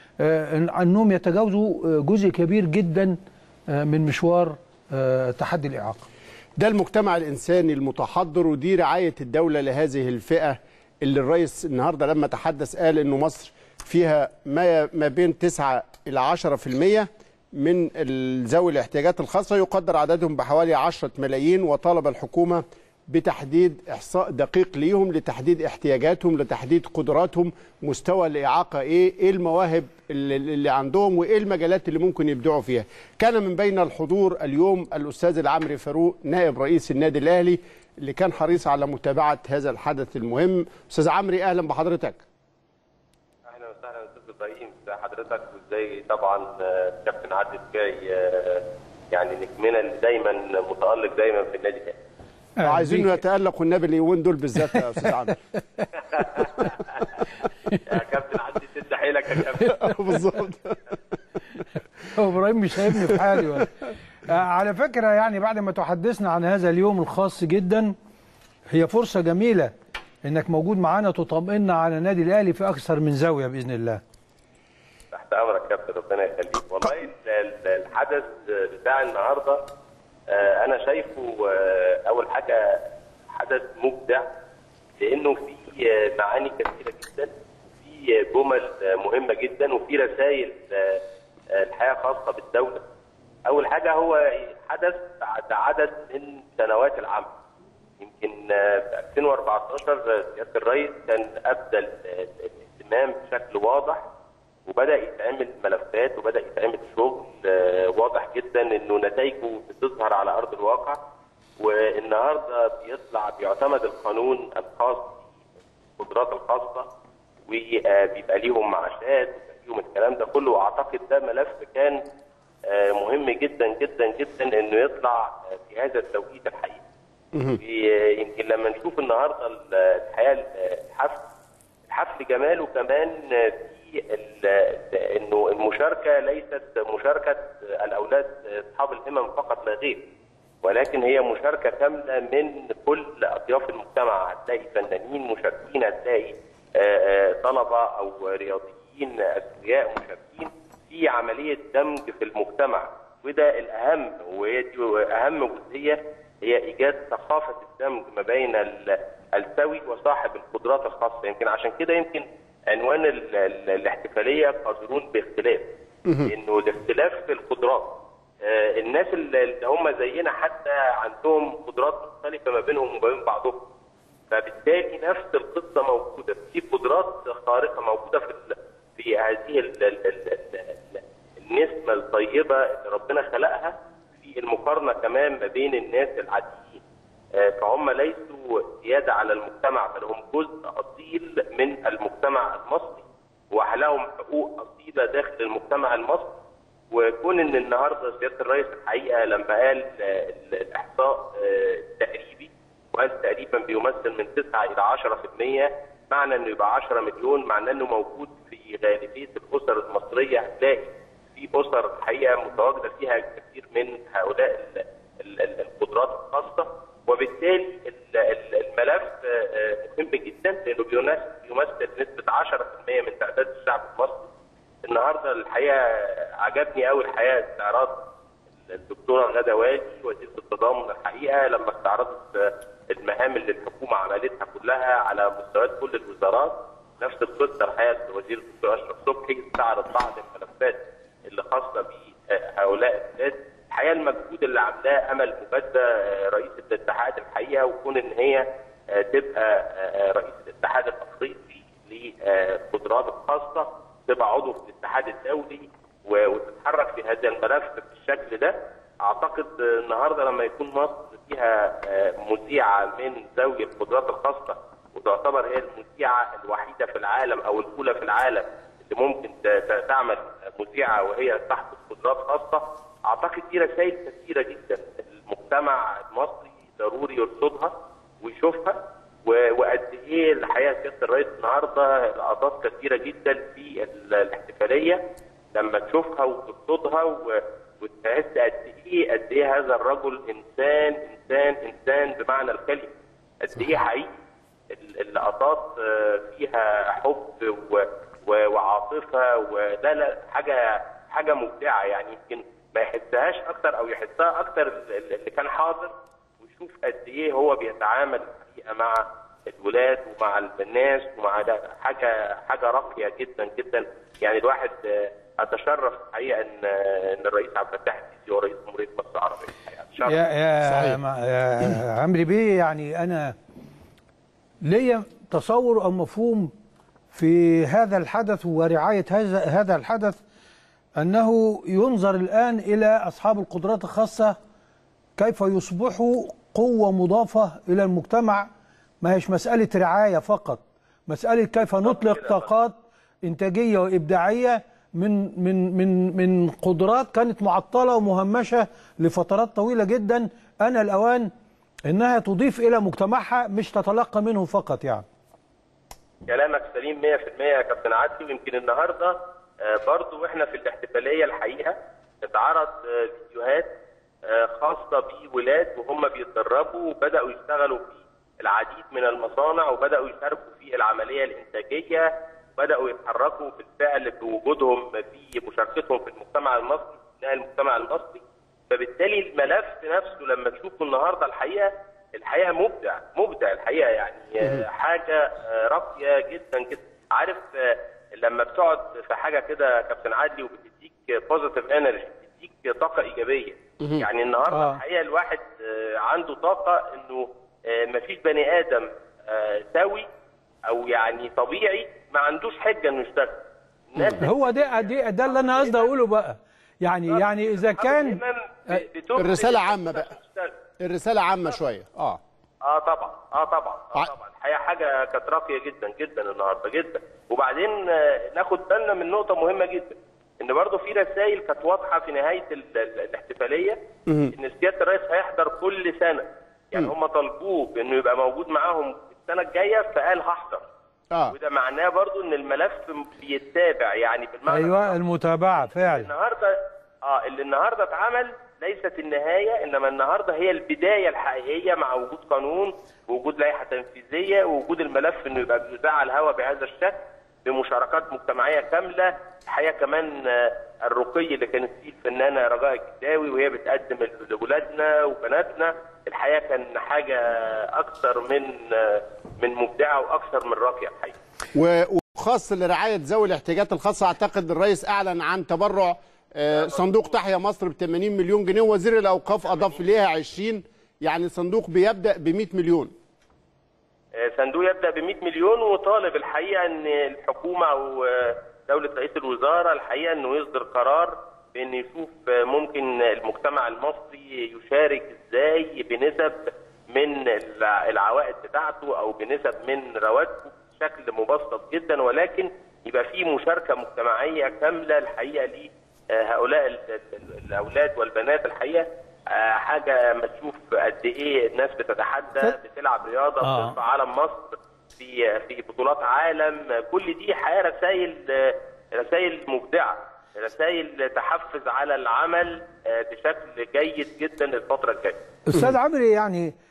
آه، إن- انهم يتجاوزوا آه، جزء كبير جدا آه، من مشوار آه، تحدي الاعاقه ده المجتمع الإنساني المتحضر ودي رعاية الدولة لهذه الفئة اللي الرئيس النهاردة لما تحدث قال إنه مصر فيها ما ما بين 9 إلى 10% من ال- ذوي الاحتياجات الخاصة يقدر عددهم بحوالي 10 ملايين وطالب الحكومة بتحديد إحصاء دقيق ليهم لتحديد احتياجاتهم لتحديد قدراتهم مستوى الإعاقة إيه إيه المواهب اللي, اللي عندهم وإيه المجالات اللي ممكن يبدعوا فيها كان من بين الحضور اليوم الأستاذ العمري فاروق نائب رئيس النادي الأهلي اللي كان حريص على متابعة هذا الحدث المهم أستاذ عمري أهلا بحضرتك اهلا وسهلا استاذ ابراهيم ازي حضرتك وازاي طبعا آه، كابتن عادل الجاي آه، يعني نجمنا اللي دايما متالق دايما في النادي الاهلي عايزينه يتألق والنبي اليومين دول بالذات يا أستاذ عمري يا كابتن عادل تد حيلك يا كابتن بالظبط هو ابراهيم مش سايبني في حالي ولا آه، على فكره يعني بعد ما تحدثنا عن هذا اليوم الخاص جدا هي فرصه جميله انك موجود معانا تطمئنا على النادي الاهلي في اكثر من زاويه باذن الله تحت امرك يا كابتن ربنا يخليك والله ال- ال- الحدث بتاع النهارده آه، انا شايفه آه، اول حاجه حدث مبدع لانه في آه، معاني كثيره جدا في آه، جمل آه، مهمه جدا وفي رسائل آه، آه، الحقيقه خاصه بالدوله اول حاجه هو حدث بعد عدد من سنوات العمل يمكن آه، في 2014 آه، سياده الرئيس كان ابدى ال- ال- الاهتمام بشكل واضح وبدا يتعمل ملفات وبدا يتعمل شغل آه، واضح جدا انه نتائجه بتظهر على ارض الواقع والنهارده بيطلع بيعتمد القانون الخاص بالقدرات الخاصه وبيبقى ليهم معاشات وبيبقى ليهم الكلام ده كله واعتقد ده ملف كان آه، مهم جدا جدا جدا انه يطلع آه، في هذا التوقيت الحقيقي. في- يمكن لما نشوف النهارده ال- الحقيقه الحفل الحفل جماله كمان في ال- ال- انه المشاركه ليست مشاركه الاولاد اصحاب الهمم فقط لا غير ولكن هي مشاركه كامله من كل اطياف المجتمع هتلاقي فنانين مشاركين هتلاقي آه، آه، طلبه او رياضيين اثرياء مشاركين في عمليه دمج في المجتمع وده الاهم وهي دي اهم جزئيه هي ايجاد ثقافه الدمج ما بين ال- السوي وصاحب القدرات الخاصه يمكن عشان كده يمكن عنوان ال- ال- الاحتفاليه قادرون باختلاف انه الاختلاف في القدرات آه، الناس اللي اللي هم زينا حتى عندهم قدرات مختلفه ما بينهم وما بين بعضهم فبالتالي نفس القصه موجوده في قدرات خارقه موجوده في ال- في هذه ال- ال- ال- ال- النسمه الطيبه اللي ربنا خلقها في المقارنه كمان ما بين الناس العاديين آه، فهم ليسوا زياده على المجتمع بل هم جزء اصيل من المجتمع المصري ولهم حقوق اصيله داخل المجتمع المصري وكون ان النهارده سياده الرئيس الحقيقه لما قال آه، ال- الاحصاء آه، التقريبي وقال تقريبا بيمثل من 9 الى 10% معنى انه يبقى 10 مليون معناه انه موجود في غالبيه الاسر المصريه هتلاقي في اسر الحقيقه متواجده فيها كثير من هؤلاء ال- ال- ال- القدرات الخاصه وبالتالي ال- ال- الملف آه، آه، مهم جدا لانه بيمثل بيمثل نسبه 10% من تعداد الشعب المصري النهارده الحقيقه عجبني قوي الحقيقه استعراض الدكتوره غاده والي وزيره التضامن الحقيقه لما استعرضت آه، المهام اللي الحكومه عملتها كلها على مستويات كل الوزارات نفس القصه الحقيقه وزير الدكتور اشرف صبحي استعرض بعض الملفات اللي خاصه بهؤلاء الناس الحقيقه المجهود اللي عاملاه امل مجدة آه، رئيسه الاتحاد الحقيقه وكون ان هي آه، تبقى آه، رئيس الاتحاد الافريقي للقدرات الخاصه تبقى عضو في الاتحاد الدولي و- وتتحرك في هذا الملف بالشكل ده اعتقد آه، النهارده لما يكون مصر فيها آه، مذيعه من ذوي القدرات الخاصه وتعتبر هي المذيعه الوحيده في العالم او الاولى في العالم اللي ممكن ت- ت- تعمل مذيعه وهي تحت قدرات خاصه اعتقد دي رسائل كثيره جدا المجتمع المصري ضروري يرصدها ويشوفها و- وقد ايه الحقيقه سياده الرئيس النهارده لقطات كثيره جدا في ال- الاحتفاليه لما تشوفها وترصدها و- وتحس قد ايه قد ايه هذا الرجل انسان انسان انسان بمعنى الكلمه قد ايه حقيقي ال- اللقطات آه، فيها حب و- و- وعاطفه ولا لا حاجه حاجه مبدعه يعني يمكن ما يحسهاش اكتر او يحسها اكتر ال- اللي كان حاضر ويشوف قد ايه هو بيتعامل الحقيقه مع الولاد ومع الناس ومع ده حاجه حاجه راقيه جدا جدا يعني الواحد آه، اتشرف الحقيقه ان آه، ان الرئيس عبد الفتاح السيسي هو رئيس جمهوريه مصر العربيه الحقيقه أتشرف. يا يا, صحيح. مع- يا عمرو بيه يعني انا ليا تصور او مفهوم في هذا الحدث ورعايه هذا هذا الحدث انه ينظر الان الى اصحاب القدرات الخاصه كيف يصبحوا قوه مضافه الى المجتمع ما هيش مساله رعايه فقط مساله كيف نطلق طاقات انتاجيه وابداعيه من من من من قدرات كانت معطله ومهمشه لفترات طويله جدا انا الاوان انها تضيف الى مجتمعها مش تتلقى منه فقط يعني كلامك سليم 100% يا كابتن عدلي ويمكن النهارده آه، برضو واحنا في الاحتفاليه الحقيقه اتعرض آه، فيديوهات آه، خاصه بولاد وهم بيتدربوا وبداوا يشتغلوا في العديد من المصانع وبداوا يشاركوا في العمليه الانتاجيه وبداوا يتحركوا بالفعل بوجودهم في مشاركتهم في المجتمع المصري بناء المجتمع المصري فبالتالي الملف نفسه لما تشوفه النهارده الحقيقه الحقيقه مبدع مبدع الحقيقه يعني آه، حاجه آه، راقيه جدا جدا عارف آه، لما بتقعد في حاجه كده يا كابتن عدلي وبتديك بوزيتيف انرجي بتديك طاقه ايجابيه يعني النهارده آه. الحقيقه الواحد آه، عنده طاقه انه آه، مفيش بني ادم آه، سوي او يعني طبيعي ما عندوش حجه انه يشتغل الناس هو ده ده, ده اللي انا قصدي اقوله بقى يعني يعني اذا كان بتبذل الرسالة عامة بقى. عشان تشتغل. الرساله عامه شويه اه اه طبعا اه طبعا اه ع- طبعا الحقيقه حاجه كانت راقيه جدا جدا النهارده جدا وبعدين آه، ناخد بالنا من نقطه مهمه جدا ان برضه في رسائل كانت واضحه في نهايه ال- ال- الاحتفاليه ان سياده الرئيس هيحضر كل سنه يعني هم طالبوه بانه يبقى موجود معاهم السنه الجايه فقال هحضر اه وده معناه برضه ان الملف بيتابع يعني بالمعنى ايوه المتابعه فعلا النهارده اه اللي النهارده اتعمل ليست النهايه انما النهارده هي البدايه الحقيقيه مع وجود قانون ووجود لائحه تنفيذيه ووجود الملف انه يبقى بيذاع على الهواء بهذا الشكل بمشاركات مجتمعيه كامله الحقيقه كمان آه، الرقي اللي كانت فيه الفنانه رجاء الجداوي وهي بتقدم لاولادنا وبناتنا الحقيقه كان حاجه اكثر من آه، من مبدعه واكثر من راقيه الحقيقه و- وخاص لرعايه ذوي الاحتياجات الخاصه اعتقد الرئيس اعلن عن تبرع آه، صندوق تحيا مصر ب 80 مليون جنيه وزير الاوقاف اضاف ليها 20 يعني صندوق بيبدا ب 100 مليون آه، صندوق يبدا ب 100 مليون وطالب الحقيقه ان الحكومه او آه، دوله رئيس الوزراء الحقيقه انه يصدر قرار بان يشوف آه، ممكن المجتمع المصري يشارك ازاي بنسب من الع- العوائد بتاعته او بنسب من رواتبه بشكل مبسط جدا ولكن يبقى في مشاركه مجتمعيه كامله الحقيقه لهؤلاء ال- ال- الاولاد والبنات الحقيقه آه، حاجه ما تشوف قد ايه الناس بتتحدى ف- بتلعب رياضه آه. بترفع علم مصر في في بطولات عالم كل دي حقيقه رسائل رسائل مبدعه رسائل تحفز على العمل آه، بشكل جيد جدا الفتره الجايه استاذ عمرو يعني